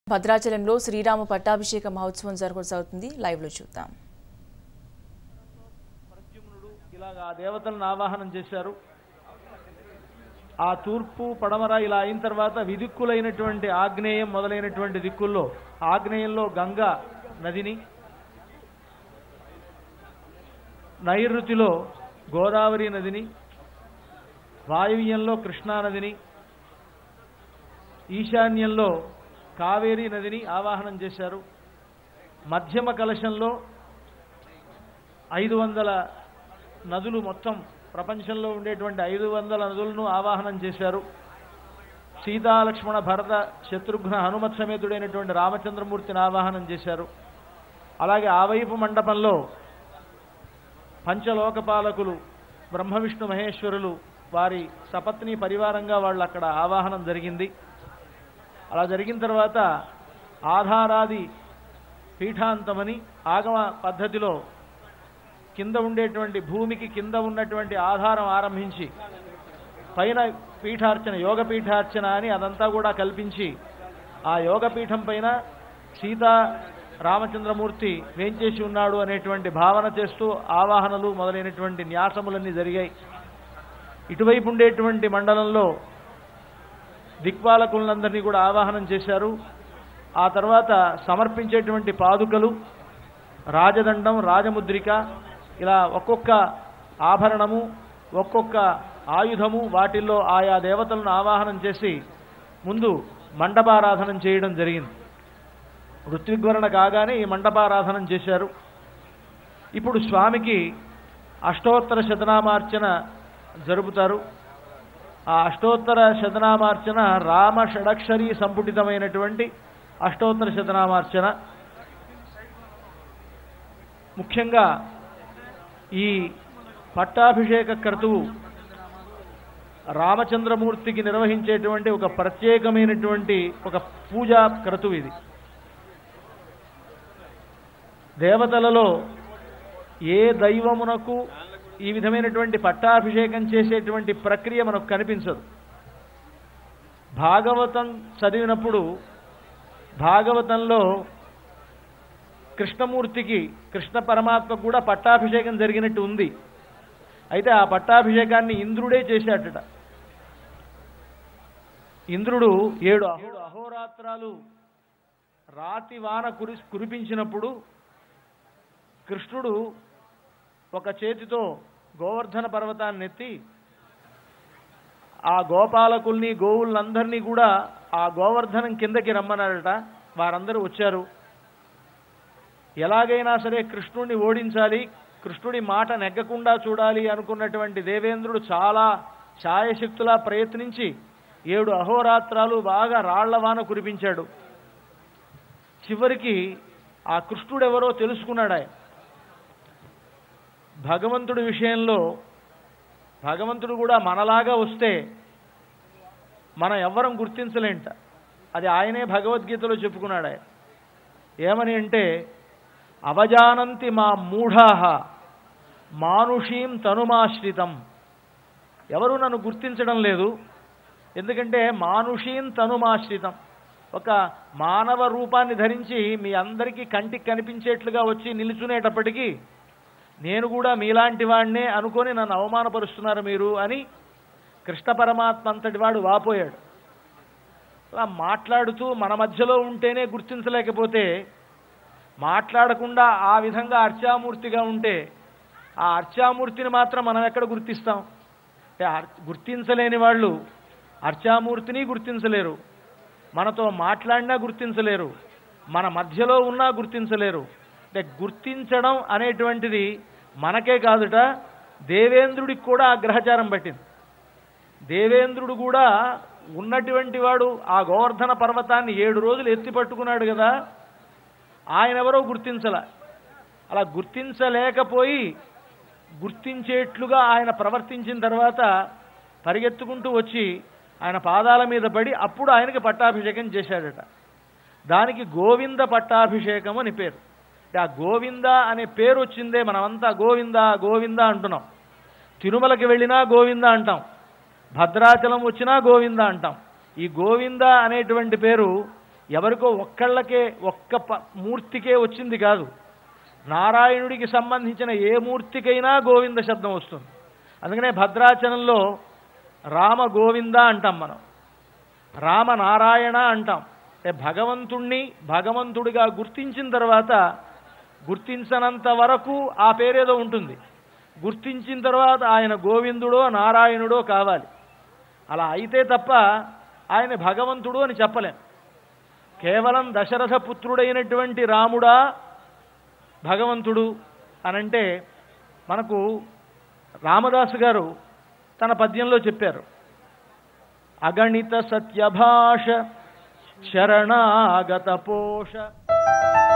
భద్రాచలంలో శ్రీరామ పట్టాభిషేక మహోత్సవం జరుగుతుంది లైవ్ లో చూద్దాం ప్రద్యుమ్నుడు ఇలాగ ఆ దేవతలను ఆవాహనం చేశారు ఆ తూర్పు పడమర ఇలా అయిన తర్వాత విదిక్కులైనటువంటి ఆగ్నేయం మొదలైనటువంటి దిక్కుల్లో ఆగ్నేయంలో గంగా నదిని నైరుతిలో గోదావరి నదిని వాయువ్యంలో కృష్ణా నదిని ఈశాన్యంలో కావేరీ నదిని ఆవాహనం చేశారు మధ్యమ కలశంలో ఐదు వందల నదులు మొత్తం ప్రపంచంలో ఉండేటువంటి ఐదు వందల నదులను ఆవాహనం చేశారు సీతాలక్ష్మణ భరత శత్రుఘ్న హనుమత్ సమేతుడైనటువంటి రామచంద్రమూర్తిని ఆవాహనం చేశారు అలాగే ఆ వైపు మండపంలో పంచలోకపాలకులు బ్రహ్మ విష్ణు మహేశ్వరులు వారి సపత్ని పరివారంగా వాళ్ళు అక్కడ ఆవాహనం జరిగింది అలా జరిగిన తర్వాత ఆధారాది పీఠాంతమని ఆగమ పద్ధతిలో కింద ఉండేటువంటి భూమికి కింద ఉన్నటువంటి ఆధారం ఆరంభించి పైన పీఠార్చన యోగ పీఠార్చన అని అదంతా కూడా కల్పించి ఆ యోగ పీఠం పైన సీతా రామచంద్రమూర్తి వేంచేసి ఉన్నాడు అనేటువంటి భావన చేస్తూ ఆవాహనలు మొదలైనటువంటి న్యాసములన్నీ జరిగాయి ఇటువైపు ఉండేటువంటి మండలంలో దిక్పాలకులందరినీ కూడా ఆవాహనం చేశారు ఆ తర్వాత సమర్పించేటువంటి పాదుకలు రాజదండం రాజముద్రిక ఇలా ఒక్కొక్క ఆభరణము ఒక్కొక్క ఆయుధము వాటిల్లో ఆయా దేవతలను ఆవాహనం చేసి ముందు మండపారాధనం చేయడం జరిగింది ఋత్విగ్వరణ కాగానే ఈ మండపారాధనం చేశారు ఇప్పుడు స్వామికి అష్టోత్తర శతనామార్చన జరుపుతారు ఆ అష్టోత్తర శతనామార్చన రామ షడక్షరి సంపుటితమైనటువంటి అష్టోత్తర శతనామార్చన ముఖ్యంగా ఈ పట్టాభిషేక క్రతువు రామచంద్రమూర్తికి నిర్వహించేటువంటి ఒక ప్రత్యేకమైనటువంటి ఒక పూజా క్రతువు ఇది దేవతలలో ఏ దైవమునకు ఈ విధమైనటువంటి పట్టాభిషేకం చేసేటువంటి ప్రక్రియ మనకు కనిపించదు భాగవతం చదివినప్పుడు భాగవతంలో కృష్ణమూర్తికి కృష్ణ పరమాత్మకు కూడా పట్టాభిషేకం జరిగినట్టు ఉంది అయితే ఆ పట్టాభిషేకాన్ని ఇంద్రుడే చేశాడట ఇంద్రుడు ఏడు అహో అహోరాత్రాలు రాతి వాన కురి కురిపించినప్పుడు కృష్ణుడు ఒక చేతితో గోవర్ధన పర్వతాన్ని ఎత్తి ఆ గోపాలకుల్ని గోవులందరినీ కూడా ఆ గోవర్ధనం కిందకి రమ్మన్నాడట వారందరూ వచ్చారు ఎలాగైనా సరే కృష్ణుడిని ఓడించాలి కృష్ణుడి మాట నెగ్గకుండా చూడాలి అనుకున్నటువంటి దేవేంద్రుడు చాలా ఛాయశక్తులా ప్రయత్నించి ఏడు అహోరాత్రాలు బాగా రాళ్లవాన కురిపించాడు చివరికి ఆ కృష్ణుడెవరో తెలుసుకున్నాడు ఆయన భగవంతుడి విషయంలో భగవంతుడు కూడా మనలాగా వస్తే మనం ఎవ్వరం గుర్తించలేంట అది ఆయనే భగవద్గీతలో చెప్పుకున్నాడు ఆయన ఏమని అంటే అవజానంతి మా మూఢాహ మానుషీం తనుమాశ్రితం ఎవరు నన్ను గుర్తించడం లేదు ఎందుకంటే మానుషీం తనుమాశ్రితం ఒక మానవ రూపాన్ని ధరించి మీ అందరికీ కంటికి కనిపించేట్లుగా వచ్చి నిలుచునేటప్పటికీ నేను కూడా మీలాంటి వాడినే అనుకొని నన్ను అవమానపరుస్తున్నారు మీరు అని కృష్ణ పరమాత్మ అంతటి వాడు వాపోయాడు అలా మాట్లాడుతూ మన మధ్యలో ఉంటేనే గుర్తించలేకపోతే మాట్లాడకుండా ఆ విధంగా అర్చామూర్తిగా ఉంటే ఆ అర్చామూర్తిని మాత్రం మనం ఎక్కడ గుర్తిస్తాం అంటే అర్- గుర్తించలేని వాళ్ళు అర్చామూర్తిని గుర్తించలేరు మనతో మాట్లాడినా గుర్తించలేరు మన మధ్యలో ఉన్నా గుర్తించలేరు అంటే గుర్తించడం అనేటువంటిది మనకే కాదుట దేవేంద్రుడికి కూడా ఆ గ్రహచారం పట్టింది దేవేంద్రుడు కూడా ఉన్నటువంటి వాడు ఆ గోవర్ధన పర్వతాన్ని ఏడు రోజులు ఎత్తి పట్టుకున్నాడు కదా ఆయన ఎవరో గుర్తించల అలా గుర్తించలేకపోయి గుర్తించేట్లుగా ఆయన ప్రవర్తించిన తర్వాత పరిగెత్తుకుంటూ వచ్చి ఆయన పాదాల మీద పడి అప్పుడు ఆయనకి పట్టాభిషేకం చేశాడట దానికి గోవింద పట్టాభిషేకం అని పేరు అంటే ఆ గోవింద అనే పేరు వచ్చిందే మనమంతా గోవింద గోవింద అంటున్నాం తిరుమలకి వెళ్ళినా గోవింద అంటాం భద్రాచలం వచ్చినా గోవింద అంటాం ఈ గోవింద అనేటువంటి పేరు ఎవరికో ఒక్కళ్ళకే ఒక్క ప- మూర్తికే వచ్చింది కాదు నారాయణుడికి సంబంధించిన ఏ మూర్తికైనా గోవింద శబ్దం వస్తుంది అందుకనే భద్రాచలంలో రామ గోవింద అంటాం మనం రామనారాయణ అంటాం అంటే భగవంతుణ్ణి భగవంతుడిగా గుర్తించిన తర్వాత గుర్తించనంత వరకు ఆ పేరేదో ఉంటుంది గుర్తించిన తర్వాత ఆయన గోవిందుడో నారాయణుడో కావాలి అలా అయితే తప్ప ఆయన భగవంతుడు అని చెప్పలేం కేవలం దశరథ పుత్రుడైనటువంటి రాముడా భగవంతుడు అనంటే మనకు రామదాసు గారు తన పద్యంలో చెప్పారు అగణిత సత్యభాష శరణాగత పోష